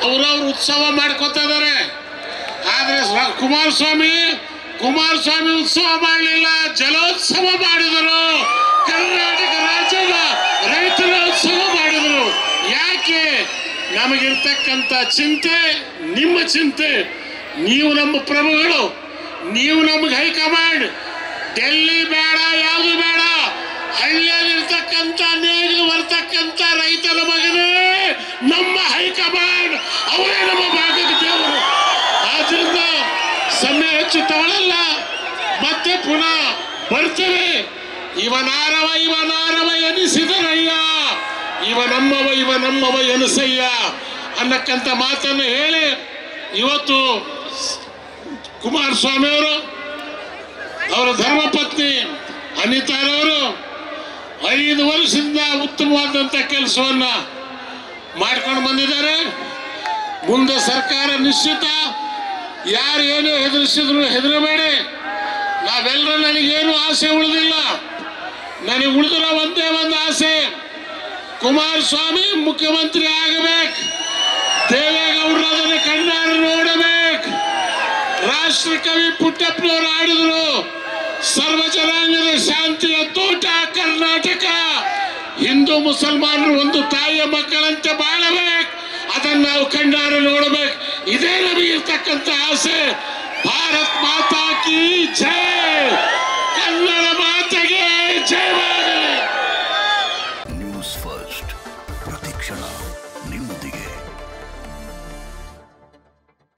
ಅವ್ರವ್ರು ಉತ್ಸವ ಮಾಡ್ಕೊತಾ ಇದಾರೆ ಆದ್ರೆ ಸ- ಕುಮಾರಸ್ವಾಮಿ ಕುಮಾರಸ್ವಾಮಿ ಉತ್ಸವ ಮಾಡಲಿಲ್ಲ ಜಲೋತ್ಸವ ಮಾಡಿದರು ಕರ್ನಾಟಕ ರಾಜ್ಯದ ರೈತರ ಉತ್ಸವ ಮಾಡಿದರು ಯಾಕೆ ನಮಗಿರ್ತಕ್ಕಂಥ ಚಿಂತೆ ನಿಮ್ಮ ಚಿಂತೆ ನೀವು ನಮ್ಮ ಪ್ರಭುಗಳು ನೀವು ನಮಗೆ ಹೈಕಮಾಂಡ್ ಡೆಲ್ಲಿ ಬೇಡ ಯಾವುದು ಬೇಡ ಹಳ್ಳಿಯಲ್ಲಿರ್ತಕ್ಕಂಥ ನೇಗಿಲು ಬರ್ತಕ್ಕಂಥ ರೈತನ ಮಗನೇ ನಮ್ಮ ಹೈಕಮಾಂಡ್ ಅವರೇ ನಮ್ಮ ಭಾಗದ ದೇವರು ಆದ್ರಿಂದ ಸಮಯ ಹೆಚ್ಚು ತಗೊಳ್ಳಲ್ಲ ಮತ್ತೆ ಪುನಃ ಬರ್ತೇವೆ ಇವನಾರವ ಇವನಾರವ ಎನಿಸಿದರಯ್ಯ ಇವ ನಮ್ಮವ ಇವ ನಮ್ಮವ ಎನಿಸಯ್ಯ ಅನ್ನಕ್ಕಂಥ ಮಾತನ್ನು ಹೇಳಿ ಇವತ್ತು ಕುಮಾರಸ್ವಾಮಿ ಅವರು ಅವರ ಧರ್ಮಪತ್ನಿ ಅನಿತಾರವರು ಐದು ವರ್ಷದಿಂದ ಉತ್ತಮವಾದಂಥ ಕೆಲಸವನ್ನ ಮಾಡ್ಕೊಂಡು ಬಂದಿದ್ದಾರೆ ಮುಂದೆ ಸರ್ಕಾರ ನಿಶ್ಚಿತ ಯಾರು ಏನು ಹೆದರಿಸಿದ್ರು ಹೆದರಬೇಡಿ ನಾವೆಲ್ಲರೂ ನನಗೇನು ಆಸೆ ಉಳಿದಿಲ್ಲ ನನಗೆ ಉಳಿದಿರೋ ಒಂದೇ ಒಂದು ಆಸೆ ಕುಮಾರಸ್ವಾಮಿ ಮುಖ್ಯಮಂತ್ರಿ ಆಗಬೇಕು ದೇವೇಗೌಡರು ಅದನ್ನು ಕಣ್ಣಾರೆ ನೋಡಬೇಕು ರಾಷ್ಟ್ರಕವಿ ಪುಟ್ಟಪ್ಪನವರು ಆಡಿದ್ರು ಸರ್ವ ಜನಾಂಗದ ಶಾಂತಿಯ ತೋಟ ಕರ್ನಾಟಕ ಹಿಂದೂ ಮುಸಲ್ಮಾನರು ಒಂದು ತಾಯಿಯ ಮಕ್ಕಳಂತೆ ಬಾಳಬೇಕು ಅದನ್ನು ನಾವು ಕಣ್ಣಾರೆ ನೋಡಬೇಕು ಇದೇ ನಮಗಿರ್ತಕ್ಕಂಥ ಆಸೆ ಭಾರತ್ ಮಾತಾ ಕಿ ಜೈ ಕನ್ನಡ ಮಾತೆಗೆ ಜೈ